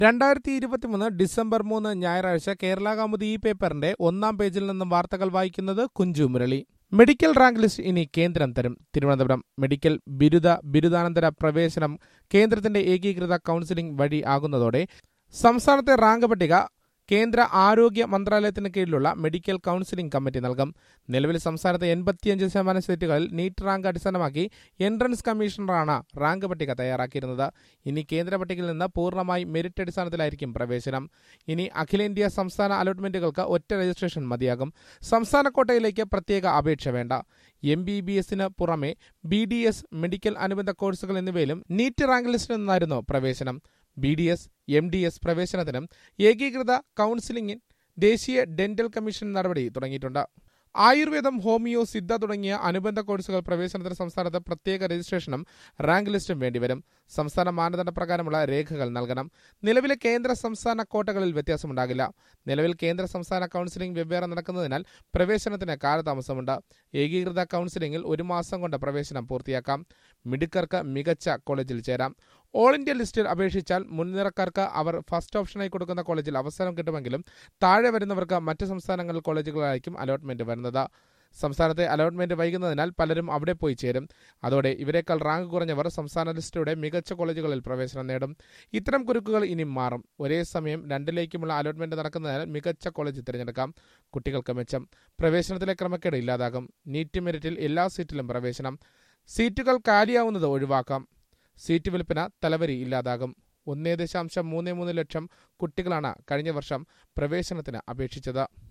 രണ്ടായിരത്തി ഇരുപത്തിമൂന്ന് ഡിസംബർ മൂന്ന് ഞായറാഴ്ച കേരള കൗമുദി ഈ പേപ്പറിന്റെ ഒന്നാം പേജിൽ നിന്നും വാർത്തകൾ വായിക്കുന്നത് Kunchu Murali medical rank list ഇനി കേന്ദ്രം തരും തിരുവനന്തപുരം മെഡിക്കൽ ബിരുദ ബിരുദാനന്തര പ്രവേശനം കേന്ദ്രത്തിന്റെ ഏകീകൃത കൌൺസിലിംഗ് വഴി ആകുന്നതോടെ സംസ്ഥാനത്തെ റാങ്ക് പട്ടിക കേന്ദ്ര ആരോഗ്യ മന്ത്രാലയത്തിന് കീഴിലുള്ള മെഡിക്കൽ കൌൺസിലിംഗ് കമ്മിറ്റി നൽകും നിലവിൽ സംസ്ഥാനത്തെ എൺപത്തിയഞ്ച് ശതമാനം സീറ്റുകളിൽ നീറ്റ് റാങ്ക് അടിസ്ഥാനമാക്കി എൻട്രൻസ് കമ്മീഷണറാണ് റാങ്ക് പട്ടിക തയ്യാറാക്കിയിരുന്നത് ഇനി കേന്ദ്ര പട്ടികയിൽ നിന്ന് പൂർണ്ണമായി മെറിറ്റ് അടിസ്ഥാനത്തിലായിരിക്കും പ്രവേശനം ഇനി അഖിലേന്ത്യാ സംസ്ഥാന അലോട്ട്മെന്റുകൾക്ക് ഒറ്റ രജിസ്ട്രേഷൻ മതിയാകും സംസ്ഥാന കോട്ടയിലേക്ക് പ്രത്യേക അപേക്ഷ വേണ്ട എം ബി ബി എസിന് പുറമെ ബി ഡി എസ് മെഡിക്കൽ അനുബന്ധ കോഴ്സുകൾ എന്നിവയിലും നീറ്റ് റാങ്ക് ലിസ്റ്റിൽ നിന്നായിരുന്നു പ്രവേശനം B D S M D S പ്രവേശനത്തിനും ഏകീകൃത കൌൺസിലിംഗിൽ ദേശീയ ഡെന്റൽ കമ്മീഷൻ നടപടി തുടങ്ങിയിട്ടുണ്ട് ആയുർവേദം ഹോമിയോ സിദ്ധ തുടങ്ങിയ അനുബന്ധ കോഴ്സുകൾ പ്രവേശനത്തിന് സംസ്ഥാനത്ത് പ്രത്യേക രജിസ്ട്രേഷനും റാങ്ക് ലിസ്റ്റും വേണ്ടിവരും സംസ്ഥാന മാനദണ്ഡ പ്രകാരമുള്ള രേഖകൾ നൽകണം നിലവിലെ കേന്ദ്ര സംസ്ഥാന കോട്ടകളിൽ വ്യത്യാസമുണ്ടാകില്ല നിലവിൽ കേന്ദ്ര സംസ്ഥാന കൌൺസിലിംഗ് വെവ്വേറെ നടക്കുന്നതിനാൽ പ്രവേശനത്തിന് കാലതാമസമുണ്ട് ഏകീകൃത കൌൺസിലിംഗിൽ ഒരു മാസം കൊണ്ട് പ്രവേശനം പൂർത്തിയാക്കാം മിടുക്കർക്ക് മികച്ച കോളേജിൽ ചേരാം ഓൾ ഇന്ത്യ ലിസ്റ്റിൽ അപേക്ഷിച്ചാൽ മുൻനിരക്കാർക്ക് അവർ ഫസ്റ്റ് ഓപ്ഷനായി കൊടുക്കുന്ന കോളേജിൽ അവസരം കിട്ടുമെങ്കിലും താഴെ വരുന്നവർക്ക് മറ്റ് സംസ്ഥാനങ്ങളിൽ കോളേജുകളായിരിക്കും അലോട്ട്മെന്റ് വരുന്നത് സംസ്ഥാനത്തെ അലോട്ട്മെന്റ് വൈകുന്നതിനാൽ പലരും അവിടെ പോയി ചേരും അതോടെ ഇവരെക്കാൾ റാങ്ക് കുറഞ്ഞവർ സംസ്ഥാന ലിസ്റ്റിലൂടെ മികച്ച കോളേജുകളിൽ പ്രവേശനം നേടും ഇത്തരം കുരുക്കുകൾ ഇനി മാറും ഒരേ സമയം രണ്ടിലേക്കുമുള്ള അലോട്ട്മെന്റ് നടക്കുന്നതിനാൽ മികച്ച കോളേജ് തിരഞ്ഞെടുക്കാം കുട്ടികൾക്ക് മെച്ചം പ്രവേശനത്തിലെ ക്രമക്കേട് ഇല്ലാതാകും നീറ്റ് മെറിറ്റിൽ എല്ലാ സീറ്റിലും പ്രവേശനം സീറ്റുകൾ കാലിയാവുന്നത് ഒഴിവാക്കാം സീറ്റ് വിൽപ്പന തലവരി ഇല്ലാതാകും ഒന്നേ ദശാംശം മൂന്ന് മൂന്ന് ലക്ഷം കുട്ടികളാണ് കഴിഞ്ഞ വർഷം പ്രവേശനത്തിന് അപേക്ഷിച്ചത്